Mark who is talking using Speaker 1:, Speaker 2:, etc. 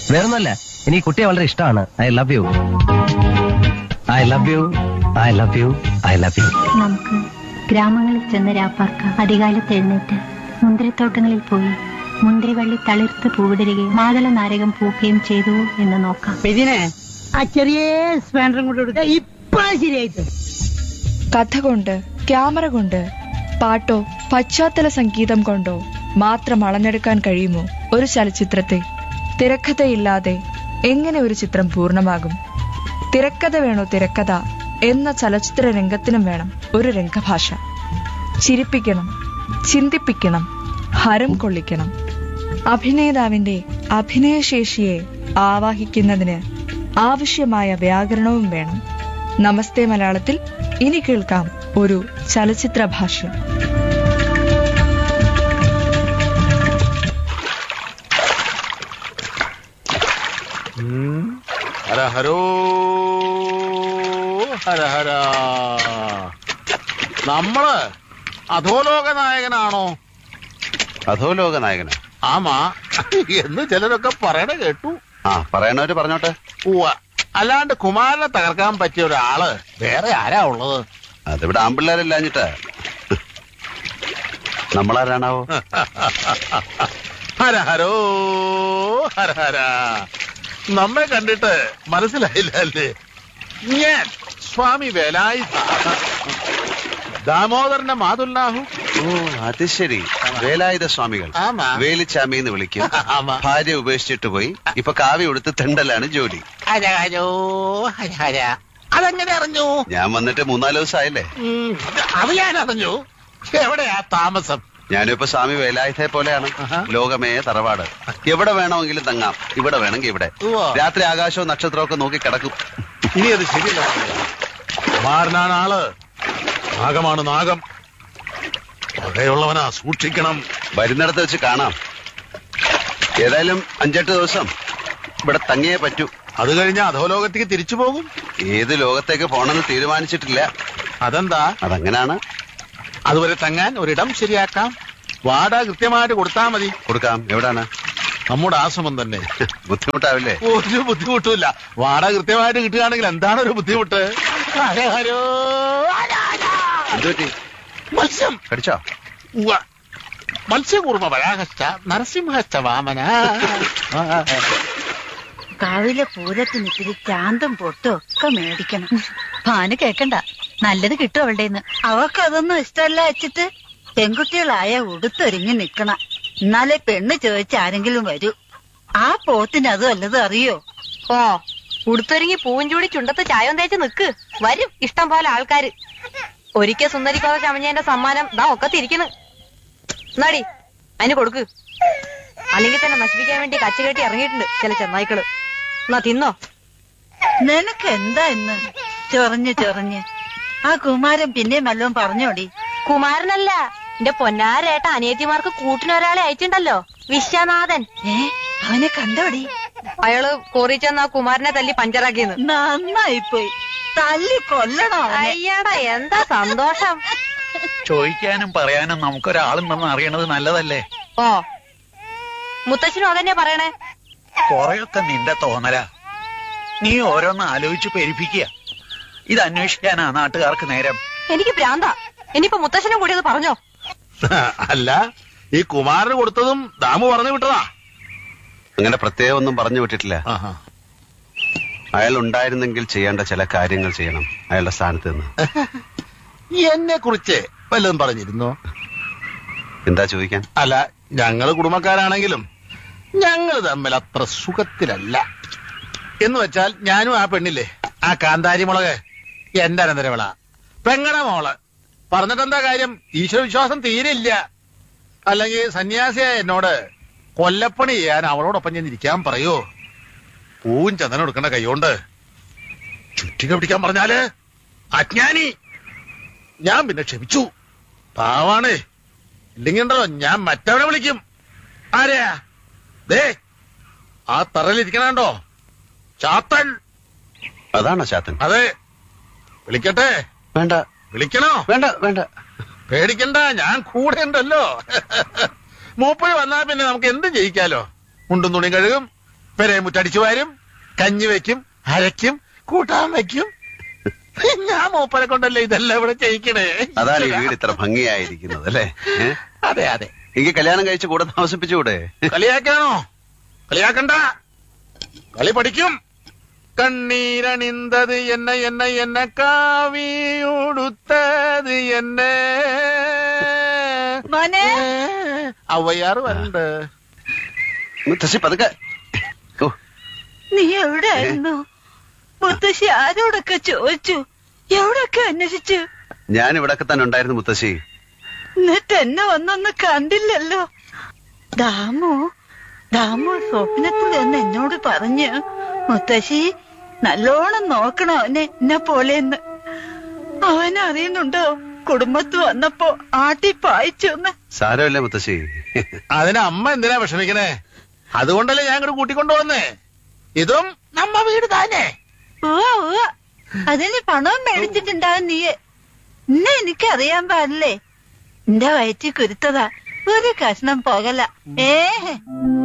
Speaker 1: വേറൊന്നുമല്ല എനിക്ക് ഈ കുട്ടിയെ വളരെ ഇഷ്ടമാണ് I love you I love you I love you I love you
Speaker 2: നമുക്ക് ഗ്രാമങ്ങളിൽ ചെന്ന് രാപ്പാർക്കാം അധികാലത്ത് എഴുന്നേറ്റ് മുന്തിരിത്തോട്ടങ്ങളിൽ പോയി മുന്തിരിവള്ളി തളിർത്ത് പൂവിടരുകയും മാതള നാരകം പൂക്കുകയും ചെയ്തു എന്ന് നോക്കാം
Speaker 3: ഇതിനെ ആ ചെറിയ സ്പാൻഡറും കൊണ്ട് കൊടുക്കുക ഇപ്പഴാ ശരിയായിട്ട്
Speaker 4: കഥ കൊണ്ട് ക്യാമറ കൊണ്ട് പാട്ടോ പശ്ചാത്തല സംഗീതം കൊണ്ടോ മാത്രം അളന്നെടുക്കാൻ കഴിയുമോ ഒരു ചലച്ചിത്രത്തെ തിരക്കഥയില്ലാതെ എങ്ങനെ ഒരു ചിത്രം പൂർണ്ണമാകും തിരക്കഥ വേണോ തിരക്കഥ എന്ന ചലച്ചിത്ര രംഗത്തിനും വേണം ഒരു രംഗഭാഷ ചിരിപ്പിക്കണം ചിന്തിപ്പിക്കണം ഹരം കൊള്ളിക്കണം അഭിനേതാവിന്റെ അഭിനയശേഷിയെ ആവാഹിക്കുന്നതിന് ആവശ്യമായ വ്യാകരണവും വേണം നമസ്തേ മലയാളത്തിൽ ഇനി കേൾക്കാം ഒരു ചലച്ചിത്ര ഭാഷ്യം
Speaker 5: ഹര ഹരോ ഹര ഹര നമ്മള് അധോലോക നായകനാണോ
Speaker 6: അധോലോക നായകന്
Speaker 5: ആമാ എന്ന് ചിലരൊക്കെ പറയണ കേട്ടു
Speaker 6: ആ പറയണവര് പറഞ്ഞോട്ടെ
Speaker 5: ഉവ്വ അല്ലാണ്ട് കുമാരനെ തകർക്കാൻ പറ്റിയ ഒരാള് വേറെ ആരാ ഉള്ളത്
Speaker 6: അതിവിടെ ആമ്പിള്ളേരല്ലാഞ്ഞിട്ടാ നമ്മളാരാണാവോ
Speaker 5: ഹര ഹരോ ഹര ഹര നമ്മെ കണ്ടിട്ട് മനസ്സിലായില്ല അല്ലേ ഞാൻ സ്വാമി വേലായി ദാമോദരന്റെ മാതുല്ലാഹു
Speaker 6: ഓ അത് ശരി വേലായുധ സ്വാമികൾ
Speaker 5: ആമാ.
Speaker 6: വേലിച്ചാമി എന്ന് വിളിക്കും
Speaker 5: ആമാ.
Speaker 6: ഭാര്യ ഉപേക്ഷിച്ചിട്ട് പോയി ഇപ്പൊ കാവി ഉടുത്ത് തെണ്ടലാണ് ജോലി
Speaker 5: ഹര ഹരോ ഹര ഹര അതെങ്ങനെ അറിഞ്ഞു
Speaker 6: ഞാൻ വന്നിട്ട് മൂന്നാല് ദിവസമായില്ലേ
Speaker 5: ഉം, അത് ഞാൻ അറിഞ്ഞു എവിടെയാ താമസം
Speaker 6: ഞാനും ഇപ്പൊ സ്വാമി വേലായുധയെ പോലെയാണ്
Speaker 5: ആഹാ.
Speaker 6: ലോകമേ തറവാട് എവിടെ വേണമെങ്കിലും തങ്ങാം ഇവിടെ വേണമെങ്കിൽ ഇവിടെ
Speaker 5: ഉവ്വ.
Speaker 6: രാത്രി ആകാശവും നക്ഷത്രവും ഒക്കെ നോക്കി കിടക്കും
Speaker 5: ഇനി അത് ശരിയല്ല കുമാരനാണ് ആള് നാഗമാണ് നാഗം വകയുള്ളവനാ സൂക്ഷിക്കണം
Speaker 6: വരുന്നിടത്ത് വെച്ച് കാണാം ഏതായാലും അഞ്ചെട്ട് ദിവസം ഇവിടെ തങ്ങിയേ പറ്റൂ
Speaker 5: അത് കഴിഞ്ഞ അധോലോകത്തേക്ക് തിരിച്ചു പോകും
Speaker 6: ഏത് ലോകത്തേക്ക് പോണെന്ന് തീരുമാനിച്ചിട്ടില്ല
Speaker 5: അതെന്താ
Speaker 6: അതങ്ങനാണ്
Speaker 5: അതുവരെ തങ്ങാൻ ഒരിടം ശരിയാക്കാം വാടക കൃത്യമായിട്ട് കൊടുത്താൽ മതി
Speaker 6: കൊടുക്കാം എവിടാണ്
Speaker 5: നമ്മുടെ ആശ്രമം തന്നെ
Speaker 6: ബുദ്ധിമുട്ടാവില്ലേ
Speaker 5: ഒരു ബുദ്ധിമുട്ടുമില്ല വാടക കൃത്യമായിട്ട് കിട്ടുകയാണെങ്കിൽ എന്താണ് ഒരു ബുദ്ധിമുട്ട് ഹര ഹരോ ഹര ഹര.
Speaker 6: എന്തുപറ്റി
Speaker 5: മത്സ്യം
Speaker 6: കടിച്ചോ
Speaker 5: ഉവ്വ. മത്സ്യകൂർമ്മ വരാഹശ്ച നരസിംഹശ്ച വാമന
Speaker 7: കാവിലെ പൂരത്തിന് ഇത്തിരി ചാന്തും പൊട്ടും ഒക്കെ മേടിക്കണം ഭാന് കേക്കണ്ട നല്ലത് കിട്ടും അവളുടെ അവക്ക് അതൊന്നും ഇഷ്ടമല്ല വെച്ചിട്ട് പെൺകുട്ടികളായ ഉടുത്തൊരുങ്ങി നിക്കണം എന്നാലേ പെണ്ണ് ചോദിച്ച ആരെങ്കിലും വരൂ ആ പോത്തിന് അത് വല്ലതും അറിയോ
Speaker 8: ഓ ഉടുത്തൊരുങ്ങി പൂവും ചൂടി ചുണ്ടത്ത് ചായം തേച്ച് നിക്ക് വരും ഇഷ്ടം പോലെ ആൾക്കാര് ഒരിക്കൽ സുന്ദരിക്കോത ചമഞ്ഞതിന്റെ സമ്മാനം ദാ ഒക്കെ തിരിക്കണ് എന്നാടി അതിന് കൊടുക്ക് അല്ലെങ്കിൽ തന്നെ നശിപ്പിക്കാൻ വേണ്ടി കച്ചുകെട്ടി ഇറങ്ങിയിട്ടുണ്ട് ചില ചെന്നായ്ക്കള് എന്നാ തിന്നോ
Speaker 7: നിനക്ക് എന്താ ഇന്ന് ചൊറഞ്ഞ് ചൊറഞ്ഞ് ആ കുമാരൻ പിന്നെയും വല്ലതും പറഞ്ഞോടി
Speaker 8: കുമാരനല്ല എന്റെ പൊന്നാരേട്ട അനിയത്തിമാർക്ക് കൂട്ടിനൊരാളെ അയച്ചിണ്ടല്ലോ വിശ്വനാഥൻ
Speaker 7: ഏ അവനെ കണ്ടോടി
Speaker 8: അയാള് കോറി ചെന്ന് ആ കുമാരനെ തല്ലി പഞ്ചറാക്കിയെന്ന്
Speaker 7: നന്നായിപ്പോയി തല്ലി കൊല്ലണോ അവനെ
Speaker 8: അയ്യടാ എന്താ സന്തോഷം
Speaker 9: ചോദിക്കാനും പറയാനും നമുക്കൊരാളുണ്ടെന്ന് അറിയണത് നല്ലതല്ലേ
Speaker 8: ഓ മുത്തശ്ശനും അതന്നെ പറയണേ
Speaker 9: കൊറേയൊക്കെ നിന്റെ തോന്നലാ നീ ഓരോന്ന് ആലോചിച്ച് പെരുപ്പിക്കുക ഇത് അന്വേഷിക്കാനാ നാട്ടുകാർക്ക് നേരം
Speaker 8: എനിക്ക് ഭ്രാന്താ ഇനിയിപ്പോ മുത്തശ്ശനും കൂടി അത് പറഞ്ഞോ
Speaker 5: അല്ല ഈ കുമാരന് കൊടുത്തതും ദാമു പറഞ്ഞു വിട്ടതാ
Speaker 6: അങ്ങനെ പ്രത്യേകം ഒന്നും പറഞ്ഞു വിട്ടിട്ടില്ല
Speaker 5: ആഹാ.
Speaker 6: അയാൾ ഉണ്ടായിരുന്നെങ്കിൽ ചെയ്യേണ്ട ചില കാര്യങ്ങൾ ചെയ്യണം അയാളുടെ സ്ഥാനത്ത് നിന്ന്
Speaker 5: എന്നെ കുറിച്ച് വല്ലതും പറഞ്ഞിരുന്നോ
Speaker 6: എന്താ ചോദിക്കാൻ
Speaker 5: അല്ല ഞങ്ങള് കുടുംബക്കാരാണെങ്കിലും ഞങ്ങൾ തമ്മിൽ അത്ര സുഖത്തിലല്ല എന്ന് വെച്ചാൽ ഞാനും ആ പെണ്ണില്ലേ ആ കാന്താരി മുളക് എന്റെ അനന്തരവിള പെങ്ങട മോള് പറഞ്ഞിട്ടെന്താ കാര്യം ഈശ്വര വിശ്വാസം തീരെ ഇല്ല അല്ലെങ്കിൽ സന്യാസിയായ എന്നോട് കൊല്ലപ്പണി ചെയ്യാൻ അവളോടൊപ്പം ഞാൻ ഇരിക്കാൻ പറയോ പൂവും ചന്ദനം എടുക്കണ കൈകൊണ്ട് ചുറ്റിക പിടിക്കാൻ പറഞ്ഞാല് അജ്ഞാനി ഞാൻ പിന്നെ ക്ഷമിച്ചു പാവാണ് ഇല്ലെങ്കിൽ ഉണ്ടല്ലോ ഞാൻ മറ്റവനെ വിളിക്കും ആരെയാ ദേ ആ തറയിലിരിക്കണോ ചാത്തൻ
Speaker 6: അതാണോ ചാത്തൻ
Speaker 5: അതെ വിളിക്കട്ടെ
Speaker 6: വേണ്ട
Speaker 5: വിളിക്കണോ
Speaker 6: വേണ്ട വേണ്ട
Speaker 5: പേടിക്കണ്ട ഞാൻ കൂടെ ഉണ്ടല്ലോ മൂപ്പഴ് വന്നാൽ പിന്നെ നമുക്ക് എന്തും ജയിക്കാലോ മുണ്ടും തുണിയും കഴുകും പെരേ മുറ്റടിച്ചു വാരും കഞ്ഞി വെക്കും അരയ്ക്കും കൂട്ടാൻ വെക്കും ഞാൻ മൂപ്പരെ കൊണ്ടല്ലേ ഇതെല്ലാം ഇവിടെ ചെയ്യിക്കണേ
Speaker 6: അതാണ് ഈ വീട് ഇത്ര ഭംഗിയായിരിക്കുന്നത് അല്ലേ ഏ?
Speaker 5: അതെ അതെ
Speaker 6: എനിക്ക് കല്യാണം കഴിച്ച് കൂടെ താമസിപ്പിച്ചുകൂടെ
Speaker 5: കളിയാക്കാണോ കളിയാക്കണ്ട കളി പഠിക്കും കണ്ണീരണിന്തത് എന്നെ എന്നെ എന്നെ കാവിയുടുത്തത് എന്നെ
Speaker 7: മോനെ
Speaker 5: അവയാറ് വരണ്ട്
Speaker 6: മുത്തശ്ശി പതുക്കെ ഓ
Speaker 7: നീ എവിടെയായിരുന്നു മുത്തശ്ശി ആരോടൊക്കെ ചോദിച്ചു എവിടൊക്കെ അന്വേഷിച്ചു
Speaker 6: ഞാൻ ഇവിടൊക്കെ തന്നെ ഉണ്ടായിരുന്നു മുത്തശ്ശി
Speaker 7: എന്നിട്ട് എന്നെ വന്നൊന്ന് കണ്ടില്ലല്ലോ ദാമു ദാമു സ്വപ്നത്തിൽ എന്ന് എന്നോട് പറഞ്ഞു മുത്തശ്ശി നല്ലോണം നോക്കണം അവനെ എന്നെ പോലെന്ന് അവൻ അറിയുന്നുണ്ടോ കുടുംബത്ത് വന്നപ്പോ ആട്ടി പായിച്ചു എന്ന്
Speaker 6: സാരമില്ല മുത്തശ്ശി
Speaker 5: അതിന് അമ്മ എന്തിനാ വിഷമിക്കണേ അതുകൊണ്ടല്ലേ ഞാൻ ഇങ്ങോട്ട് കൂട്ടിക്കൊണ്ടുവന്നേ ഇതും നമ്മ വീട് താനേ
Speaker 7: ഉവ്വ ഉവ്വ അതിന് പണവും മേടിച്ചിട്ടുണ്ടാവും നീയെ എന്നെ എനിക്കറിയാൻ പാടില്ലേ എന്റെ വയറ്റിൽ കുരുത്തതാ ഒരു കഷ്ണം പോകല ഏഹ്